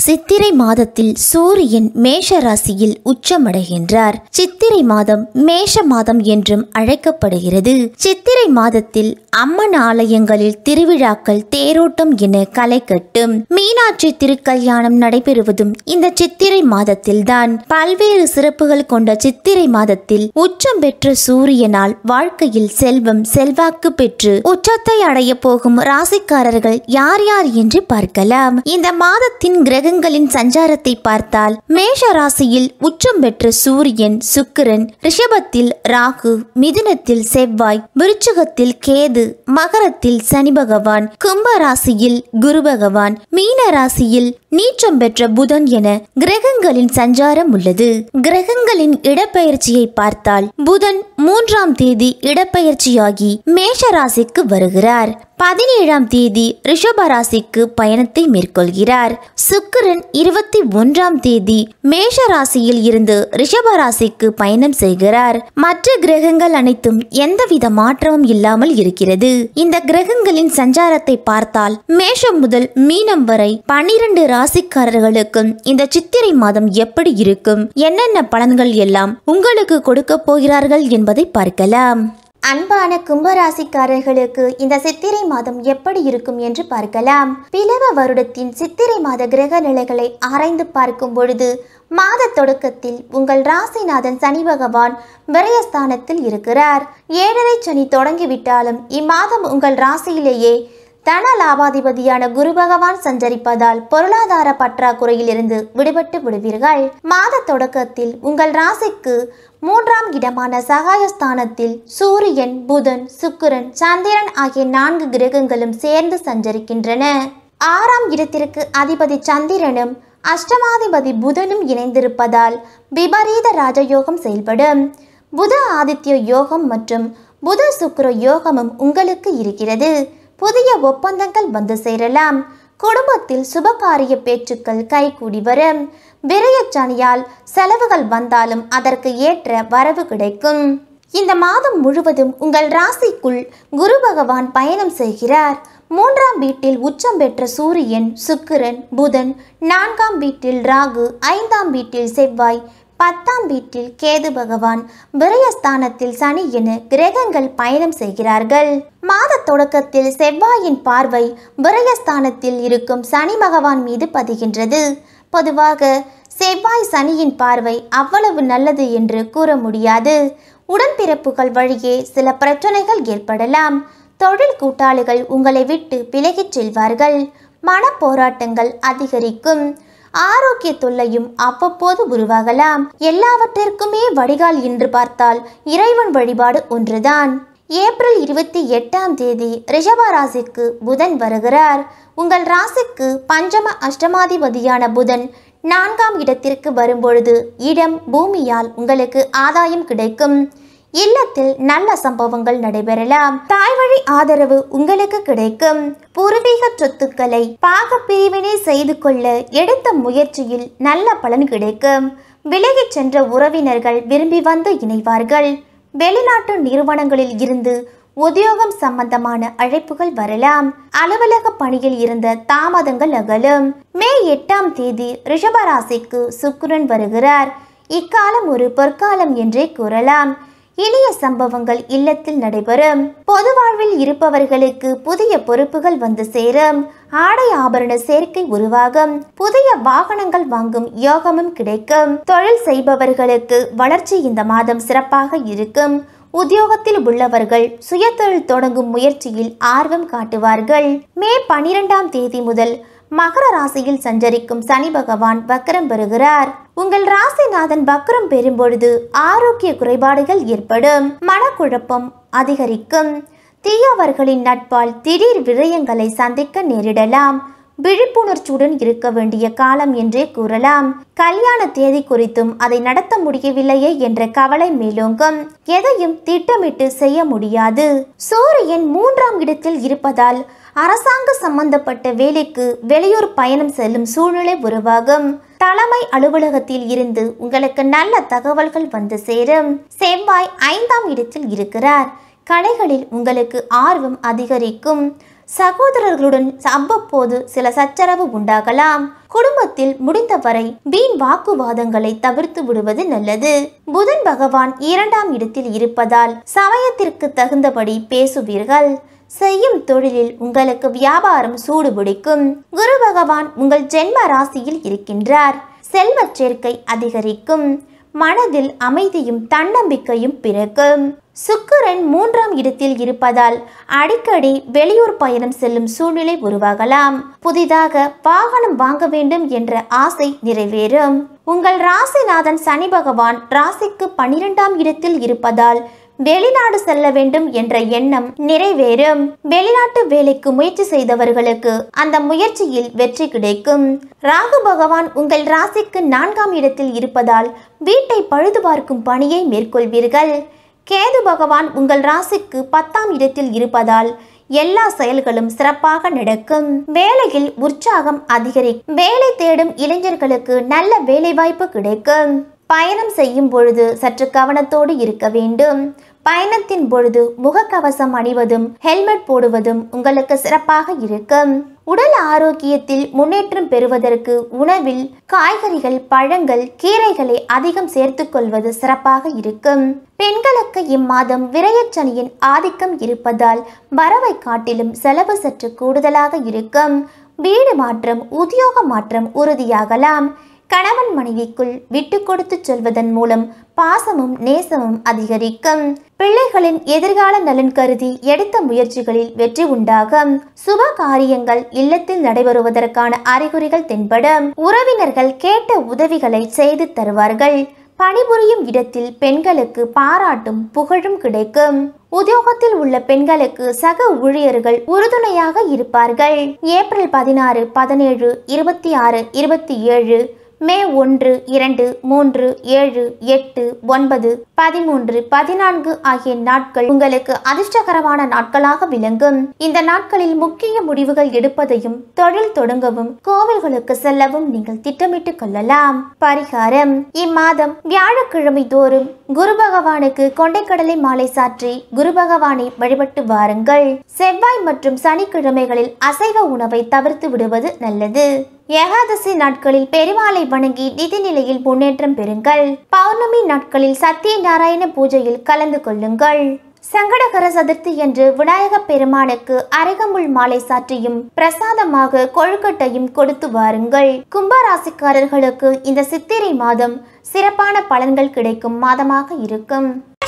சித்திரை மாதத்தில் சூரியன் மேஷ ராசியில் உச்சமடைகின்றார் சித்திரை மாதம் மேஷ மாதம் என்றும் அழைக்கப்படுகிறது சித்திரை மாதத்தில் அம்மன் ஆலயங்களில் திருவிழாக்கள் தேரோட்டம் என களை கட்டும் மீனாட்சி திருக்கல்யாணம் நடைபெறுவதும் இந்த சித்திரை மாதத்தில்தான் பல்வேறு சிறப்புகள் கொண்ட சித்திரை மாதத்தில் உச்சம் பெற்ற சூரியனால் வாழ்க்கையில் செல்வம் செல்வாக்கு பெற்று உச்சத்தை அடைய போகும் ராசிக்காரர்கள் யார் யார் என்று பார்க்கலாம் இந்த மாதத்தின் கிரகங்களின் சஞ்சாரத்தை பார்த்தால் மேஷ ராசியில் உச்சம் பெற்ற சூரியன் சுக்கிரன் ரிஷபத்தில் ராகு மிதுனத்தில் செவ்வாய் விருச்சிகத்தில் கேது மகரத்தில் சனி பகவான் கும்ப ராசியில் குரு பகவான் மீன ராசியில் நீச்சம் பெற்ற புதன் என கிரகங்களின் சஞ்சாரம் உள்ளது கிரகங்களின் இடப்பெயர்ச்சியை பார்த்தால் புதன் மூன்றாம் தேதி இடப்பெயர்ச்சியாகி மேஷ ராசிக்கு வருகிறார் பதினேழாம் தேதி ரிஷப ராசிக்கு பயணத்தை மேற்கொள்கிறார் சுக்கிரன் இருபத்தி ஒன்றாம் தேதி மேஷ ராசியில் இருந்து ரிஷப ராசிக்கு பயணம் செய்கிறார் மற்ற கிரகங்கள் அனைத்தும் எந்தவித மாற்றமும் இல்லாமல் இருக்கிறது இந்த கிரகங்களின் சஞ்சாரத்தை பார்த்தால் மேஷம் முதல் மீனம் வரை பனிரெண்டு ராசிக்காரர்களுக்கும் இந்த சித்திரை மாதம் எப்படி இருக்கும் என்னென்ன பலன்கள் எல்லாம் உங்களுக்கு கொடுக்க போகிறார்கள் என்பதை பார்க்கலாம் அன்பான கும்பராசிக்காரர்களுக்கு இந்த சித்திரை மாதம் எப்படி இருக்கும் என்று பார்க்கலாம் பிளவ வருடத்தின் சித்திரை மாத கிரக நிலைகளை ஆராய்ந்து பார்க்கும் பொழுது மாத தொடக்கத்தில் உங்கள் ராசிநாதன் சனி பகவான் விரயஸ்தானத்தில் இருக்கிறார் ஏழரை சனி தொடங்கிவிட்டாலும் இம்மாதம் உங்கள் ராசியிலேயே தன லாபாதிபதியான குரு பகவான் சஞ்சரிப்பதால் பொருளாதார பற்றாக்குறையிலிருந்து விடுபட்டு விடுவீர்கள் மாத தொடக்கத்தில் உங்கள் ராசிக்கு மூன்றாம் இடமான சகாயஸ்தானத்தில் சூரியன் புதன் சுக்கிரன் சந்திரன் ஆகிய நான்கு கிரகங்களும் சேர்ந்து சஞ்சரிக்கின்றன ஆறாம் இடத்திற்கு அதிபதி சந்திரனும் அஷ்டமாதிபதி புதனும் இணைந்திருப்பதால் விபரீத ராஜயோகம் செயல்படும் புத ஆதித்ய யோகம் மற்றும் புத சுக்கிர யோகமும் உங்களுக்கு இருக்கிறது புதிய ஒப்பந்தங்கள் வந்து சேரலாம் குடும்பத்தில் சுபகாரிய பேச்சுக்கள் கைகூடி வரும் விரயச்சனியால் செலவுகள் வந்தாலும் அதற்கு ஏற்ற வரவு கிடைக்கும் இந்த மாதம் முழுவதும் உங்கள் ராசிக்குள் குரு பகவான் பயணம் செய்கிறார் மூன்றாம் வீட்டில் உச்சம் பெற்ற சூரியன் சுக்கிரன் புதன் நான்காம் வீட்டில் ராகு ஐந்தாம் வீட்டில் செவ்வாய் பத்தாம் வீட்டில் கேது பகவான் விரயஸ்தானத்தில் சனி என கிரகங்கள் பயணம் செய்கிறார்கள் மாத தொடக்கத்தில் செவ்வாயின் பார்வை விரயஸ்தானத்தில் இருக்கும் சனி பகவான் மீது பதிகின்றது பொதுவாக செவ்வாய் சனியின் பார்வை அவ்வளவு நல்லது என்று கூற முடியாது உடன்பிறப்புகள் வழியே சில பிரச்சனைகள் ஏற்படலாம் தொழில் கூட்டாளிகள் உங்களை விட்டு விலகிச் செல்வார்கள் மன போராட்டங்கள் அதிகரிக்கும் ஆரோக்கிய தொல்லையும் அவ்வப்போது உருவாகலாம் எல்லாவற்றிற்குமே வடிகால் என்று பார்த்தால் இறைவன் வழிபாடு ஒன்றுதான் ஏப்ரல் இருபத்தி எட்டாம் தேதி ரிஷப ராசிக்கு புதன் வருகிறார் உங்கள் ராசிக்கு பஞ்சம அஷ்டமாதிபதியான புதன் நான்காம் இடத்திற்கு வரும்பொழுது இடம் பூமியால் உங்களுக்கு ஆதாயம் கிடைக்கும் இல்லத்தில் நல்ல சம்பவங்கள் நடைபெறலாம் தாய்வழி ஆதரவு உங்களுக்கு கிடைக்கும் பூர்வீக சொத்துக்களை பாக பிரிவினை செய்து கொள்ள எடுத்த முயற்சியில் நல்ல பலன் கிடைக்கும் விலகிச் சென்ற உறவினர்கள் விரும்பி வந்து இணைவார்கள் வெளிநாட்டு நிறுவனங்களில் இருந்து உத்தியோகம் சம்பந்தமான அழைப்புகள் வரலாம் அலுவலக பணியில் இருந்த தாமதங்கள் அகலும் மே எட்டாம் தேதி ரிஷபராசிக்கு சுக்கிரன் வருகிறார் இக்காலம் ஒரு பொற்காலம் என்றே கூறலாம் இனிய சம்பவங்கள் இல்லத்தில் நடைபெறும் பொது வாழ்வில் இருப்பவர்களுக்கு புதிய பொறுப்புகள் வந்து சேரும் ஆடை ஆபரண சேர்க்கை உருவாகும் புதிய வாகனங்கள் வாங்கும் யோகமும் கிடைக்கும் தொழில் செய்பவர்களுக்கு வளர்ச்சி இந்த மாதம் சிறப்பாக இருக்கும் உத்தியோகத்தில் உள்ளவர்கள் சுயதொழில் தொடங்கும் முயற்சியில் ஆர்வம் காட்டுவார்கள் மே பனிரெண்டாம் தேதி முதல் மகர ராசியில் சஞ்சரிக்கும் சனி பகவான் வக்கரம் பெறுகிறார் உங்கள் ராசிநாதன் வக்கரம் பெறும்பொழுது ஆரோக்கிய குறைபாடுகள் ஏற்படும் மனக்குழப்பம் அதிகரிக்கும் தீயவர்களின் நட்பால் திடீர் விரயங்களை சந்திக்க நேரிடலாம் விழிப்புணர்ச்சியுடன் இருக்க வேண்டிய காலம் என்றே கூறலாம் கல்யாண தேதி குறித்தும் அதை நடத்த முடியவில்லையே என்ற கவலை மேலோங்கும் எதையும் திட்டமிட்டு செய்ய முடியாது சூரியன் மூன்றாம் இடத்தில் இருப்பதால் அரசாங்க சம்பந்தப்பட்ட வேலைக்கு வெளியூர் பயணம் செல்லும் சூழ்நிலை உருவாகும் தலைமை அலுவலகத்தில் இருந்து உங்களுக்கு நல்ல தகவல்கள் வந்து சேரும் செவ்வாய் ஐந்தாம் இடத்தில் இருக்கிறார் கலைகளில் உங்களுக்கு ஆர்வம் அதிகரிக்கும் சகோதரர்களுடன் அவ்வப்போது சில சச்சரவு உண்டாகலாம் குடும்பத்தில் முடிந்தவரை வீண் வாக்குவாதங்களை தவிர்த்து விடுவது நல்லது புதன் பகவான் இரண்டாம் இடத்தில் இருப்பதால் சமயத்திற்கு தகுந்தபடி பேசுவீர்கள் செய்யும் தொழிலில் உங்களுக்கு வியாபாரம் சூடுபிடிக்கும் குரு பகவான் உங்கள் ஜென்ம ராசியில் இருக்கின்றார் செல்வச் சேர்க்கை அதிகரிக்கும் மனதில் அமைதியும் தன்னம்பிக்கையும் பிறக்கும் சுக்கிரன் மூன்றாம் இடத்தில் இருப்பதால் அடிக்கடி வெளியூர் பயணம் செல்லும் சூழ்நிலை உருவாகலாம் புதிதாக வாகனம் வாங்க வேண்டும் என்ற ஆசை நிறைவேறும் உங்கள் ராசிநாதன் சனி பகவான் ராசிக்கு பன்னிரெண்டாம் இடத்தில் இருப்பதால் வெளிநாடு செல்ல வேண்டும் என்ற எண்ணம் நிறைவேறும் வெளிநாட்டு வேலைக்கு முயற்சி செய்தவர்களுக்கு அந்த முயற்சியில் வெற்றி கிடைக்கும் ராகு பகவான் உங்கள் ராசிக்கு நான்காம் இடத்தில் இருப்பதால் வீட்டை பழுது பார்க்கும் பணியை மேற்கொள்வீர்கள் கேது பகவான் உங்கள் ராசிக்கு பத்தாம் இடத்தில் இருப்பதால் எல்லா செயல்களும் சிறப்பாக நடக்கும் வேலையில் உற்சாகம் அதிகரிக்கும் வேலை தேடும் இளைஞர்களுக்கு நல்ல வேலைவாய்ப்பு கிடைக்கும் பயணம் செய்யும் பொழுது சற்று கவனத்தோடு இருக்க வேண்டும் பயணத்தின் பொழுது முகக்கவசம் அணிவதும் ஹெல்மெட் போடுவதும் உங்களுக்கு சிறப்பாக இருக்கும் உடல் ஆரோக்கியத்தில் முன்னேற்றம் பெறுவதற்கு உணவில் காய்கறிகள் பழங்கள் கீரைகளை அதிகம் சேர்த்துக்கொள்வது சிறப்பாக இருக்கும் பெண்களுக்கு இம்மாதம் விரயச்சனியின் ஆதிக்கம் இருப்பதால் வரவை காட்டிலும் செலவு சற்று கூடுதலாக இருக்கும் வீடு மாற்றம் உத்தியோக மாற்றம் உறுதியாகலாம் கணவன் மனைவிக்குள் விட்டு கொடுத்து சொல்வதன் மூலம் பாசமும் நேசமும் அதிகரிக்கும் பிள்ளைகளின் எதிர்கால நலன் கருதி எடுத்த முயற்சிகளில் வெற்றி உண்டாகும் சுப காரியங்கள் இல்லத்தில் நடைபெறுவதற்கான அறிகுறிகள் தென்படும் உறவினர்கள் கேட்ட உதவிகளை செய்து தருவார்கள் பணிபுரியும் இடத்தில் பெண்களுக்கு பாராட்டும் புகழும் கிடைக்கும் உத்தியோகத்தில் உள்ள பெண்களுக்கு சக ஊழியர்கள் உறுதுணையாக இருப்பார்கள் ஏப்ரல் பதினாறு பதினேழு இருபத்தி ஆறு இருபத்தி ஏழு மே ஒன்று இரண்டு மூன்று ஏழு எட்டு ஒன்பது பதிமூன்று பதினான்கு ஆகிய நாட்கள் உங்களுக்கு அதிர்ஷ்டகரமான நாட்களாக விளங்கும் இந்த நாட்களில் முக்கிய முடிவுகள் எடுப்பதையும் தொழில் தொடங்கவும் கோவில்களுக்கு செல்லவும் நீங்கள் திட்டமிட்டுக் கொள்ளலாம் பரிகாரம் இம்மாதம் வியாழக்கிழமை தோறும் குரு பகவானுக்கு கொண்டைக்கடலை மாலை சாற்றி குரு பகவானை வழிபட்டு வாருங்கள் செவ்வாய் மற்றும் சனிக்கிழமைகளில் அசைவ உணவை தவிர்த்து விடுவது நல்லது ஏகாதசி நாட்களில் பெருமாளை வணங்கி நிதி நிலையில் முன்னேற்றம் பெறுங்கள் பௌர்ணமி நாட்களில் சத்திய நாராயண பூஜையில் கலந்து கொள்ளுங்கள் சங்கடகர சதுர்த்தி என்று விநாயகப் பெருமானுக்கு அரைகமுள் மாலை சாற்றியும் பிரசாதமாக கொழுக்கட்டையும் கொடுத்து வாருங்கள் கும்பராசிக்காரர்களுக்கு இந்த சித்திரை மாதம் சிறப்பான பலன்கள் கிடைக்கும் மாதமாக இருக்கும்